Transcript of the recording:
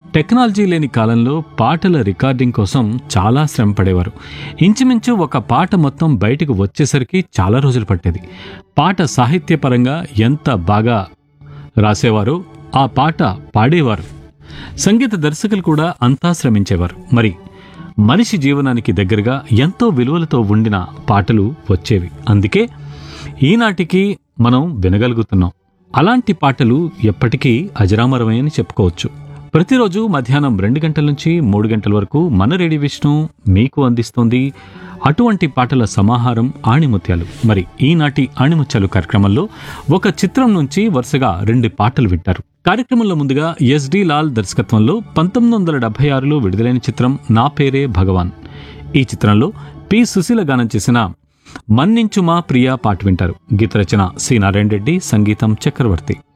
technology లేని కాలంలో పాటల రికార్డింగ్ కోసం చాలా శ్రమ పడేవారు ఇంచుమించు ఒక పాట మొత్తం బయటకు వచ్చేసరికి చాలా రోజులు పట్టేది పాట సాహిత్యపరంగా ఎంత బాగా రాసేవారో ఆ పాట పాడేవారు సంగీత దర్శకులు కూడా అంతా శ్రమించేవారు మరి మనిషి జీవనానికి దగ్గరగా ఎంతో విలువలతో ఉండిన పాటలు వచ్చేవి అందుకే ఈనాటికి మనం వినగలుగుతున్నాం అలాంటి పాటలు ఎప్పటికీ అజరామరమే అని చెప్పుకోవచ్చు ప్రతిరోజు మధ్యాహ్నం రెండు గంటల నుంచి మూడు గంటల వరకు మన రేడియో విష్ణు మీకు అందిస్తోంది అటువంటి పాటల సమాహారం ఆణిముత్యాలు మరి ఈనాటి ఆణిముత్యాలు కార్యక్రమంలో ఒక చిత్రం నుంచి వరుసగా రెండు పాటలు వింటారు కార్యక్రమంలో ముందుగా ఎస్డి లాల్ దర్శకత్వంలో పంతొమ్మిది వందల డెబ్బై ఆరులో విడుదలైన చిత్రం నా పేరే భగవాన్ ఈ చిత్రంలో పి సుశీల గానం చేసిన మన్నించుమా ప్రియా పాట వింటారు గీత రచన సి నారాయణ రెడ్డి సంగీతం చక్రవర్తి